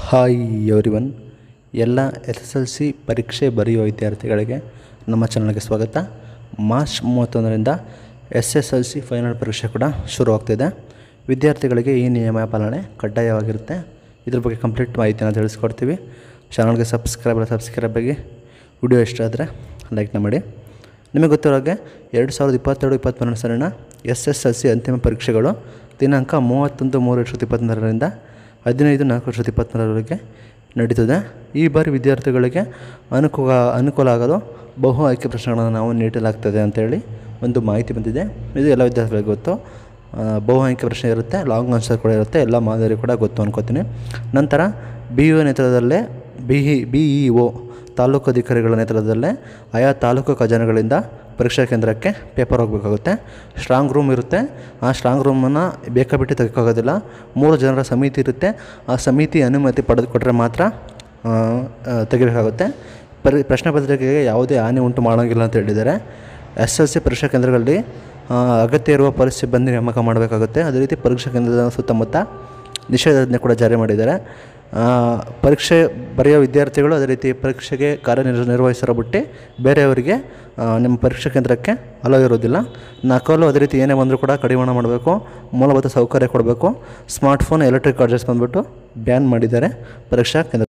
hi everyone ಎಲ್ಲ S S L C ಪರೀಕ್ಷೆ ಬರೆಯುವ ವಿದ್ಯಾರ್ಥಿಗಳಿಗೆ ನಮ್ಮ ಚಾನಲ್ಗೆ ಸ್ವಾಗತ ಮಾರ್ಚ್ ಮೂವತ್ತೊಂದರಿಂದ S S L C final ಪರೀಕ್ಷೆ ಕೂಡ ಶುರುವಾಗ್ತಿದೆ ವಿದ್ಯಾರ್ಥಿಗಳಿಗೆ ಈ ನಿಯಮ ಪಾಲನೆ ಕಡ್ಡಾಯವಾಗಿರುತ್ತೆ ಇದ್ರ ಬಗ್ಗೆ ಕಂಪ್ಲೀಟ್ ಮಾಹಿತಿನ ತಿಳಿಸ್ಕೊಡ್ತೀವಿ ಚಾನಲ್ಗೆ ಸಬ್ಸ್ಕ್ರೈಬ್ ಸಬ್ಸ್ಕ್ರೈಬ್ ಆಗಿ ವಿಡಿಯೋ ಇಷ್ಟ ಆದರೆ ಲೈಕ್ನ ಮಾಡಿ ನಿಮಗೆ ಗೊತ್ತಿರೋ ಹಾಗೆ ಎರಡು ಸಾವಿರದ ಇಪ್ಪತ್ತೆರಡು ಇಪ್ಪತ್ತ್ಮೂರನೇ ಸಾಲಿನ ಎಸ್ ಎಸ್ ಎಲ್ ಸಿ ಅಂತಿಮ ಪರೀಕ್ಷೆಗಳು ದಿನಾಂಕ ಮೂವತ್ತೊಂದು ಮೂರು ಎರಡು ಸಾವಿರದ ಇಪ್ಪತ್ತ್ಮೂರರಿಂದ ಹದಿನೈದು ನಾಲ್ಕು ಎರಡು ಸಾವಿರದ ಇಪ್ಪತ್ತ್ಮೂರರವರೆಗೆ ನಡೀತದೆ ಈ ಬಾರಿ ವಿದ್ಯಾರ್ಥಿಗಳಿಗೆ ಅನುಕೂಲ ಅನುಕೂಲ ಆಗಲು ಬಹು ಆಯ್ಕೆ ಪ್ರಶ್ನೆಗಳನ್ನು ನಾವು ನೀಡಲಾಗ್ತದೆ ಅಂತೇಳಿ ಒಂದು ಮಾಹಿತಿ ಬಂದಿದೆ ಇದು ಎಲ್ಲ ವಿದ್ಯಾರ್ಥಿಗಳಿಗೆ ಗೊತ್ತು ಆ, ಬಹು ಆಯ್ಕೆ ಪ್ರಶ್ನೆ ಇರುತ್ತೆ ಲಾಂಗ್ ಆನ್ಸರ್ ಕೂಡ ಇರುತ್ತೆ ಎಲ್ಲ ಮಾದರಿ ಕೂಡ ಗೊತ್ತು ಅನ್ಕೋತೀನಿ ನಂತರ ಬಿ ಯು ನೇತೃತ್ವದಲ್ಲೇ B E B E O ತಾಲೂಕು ಅಧಿಕಾರಿಗಳ ನೇತೃತ್ವದಲ್ಲೇ ಆಯಾ ತಾಲೂಕು ಖಜಾನೆಗಳಿಂದ ಪರೀಕ್ಷಾ ಕೇಂದ್ರಕ್ಕೆ ಪೇಪರ್ ಹೋಗಬೇಕಾಗುತ್ತೆ ಸ್ಟ್ರಾಂಗ್ ರೂಮ್ ಇರುತ್ತೆ ಆ ಸ್ಟ್ರಾಂಗ್ ರೂಮನ್ನು ಬೇಕಾಬಿಟ್ಟು ತೆಗೆಯೋಕ್ಕಾಗೋದಿಲ್ಲ ಮೂರು ಜನರ ಸಮಿತಿ ಇರುತ್ತೆ ಆ ಸಮಿತಿ ಅನುಮತಿ ಪಡೆದುಕೊಟ್ರೆ ಮಾತ್ರ ಆ, ಆ, ತೆಗಿಬೇಕಾಗುತ್ತೆ ಪರಿ ಪ್ರಶ್ನೆ ಪತ್ರಿಕೆಗೆ ಯಾವುದೇ ಹಾನಿ ಉಂಟು ಮಾಡೋಂಗಿಲ್ಲ ಅಂತ ಹೇಳಿದ್ದಾರೆ ಎಸ್ ಎಲ್ ಸಿ ಪರೀಕ್ಷಾ ಕೇಂದ್ರಗಳಲ್ಲಿ ಆ, ಅಗತ್ಯ ಇರುವ ಪರಿಸ್ಥಿತಿ ಸಿಬ್ಬಂದಿ ನೇಮಕ ಮಾಡಬೇಕಾಗುತ್ತೆ ಅದೇ ರೀತಿ ಪರೀಕ್ಷಾ ಕೇಂದ್ರದ ಸುತ್ತಮುತ್ತ ನಿಷೇಧಾಜ್ಞೆ ಕೂಡ ಜಾರಿ ಮಾಡಿದ್ದಾರೆ ಆ, ಪರೀಕ್ಷೆ ಬರೆಯೋ ವಿದ್ಯಾರ್ಥಿಗಳು ಅದೇ ರೀತಿ ಪರೀಕ್ಷೆಗೆ ಕಾರ್ಯನಿರ್ವ ನಿರ್ವಹಿಸಿರೋ ಬಿಟ್ಟು ಬೇರೆಯವರಿಗೆ ಆ, ನಿಮ್ಮ ಪರೀಕ್ಷಾ ಕೇಂದ್ರಕ್ಕೆ ಅಲೋ ಇರೋದಿಲ್ಲ ನಕಲು ಅದೇ ರೀತಿ ಏನೇ ಬಂದರೂ ಕೂಡ ಕಡಿವಾಣ ಮಾಡಬೇಕು ಮೂಲಭೂತ ಸೌಕರ್ಯ ಕೊಡಬೇಕು ಸ್ಮಾರ್ಟ್ಫೋನ್ ಎಲೆಕ್ಟ್ರಿಕ್ ಚಾರ್ಜಸ್ ಬಂದುಬಿಟ್ಟು ಬ್ಯಾನ್ ಮಾಡಿದ್ದಾರೆ ಪರೀಕ್ಷಾ ಕೇಂದ್ರ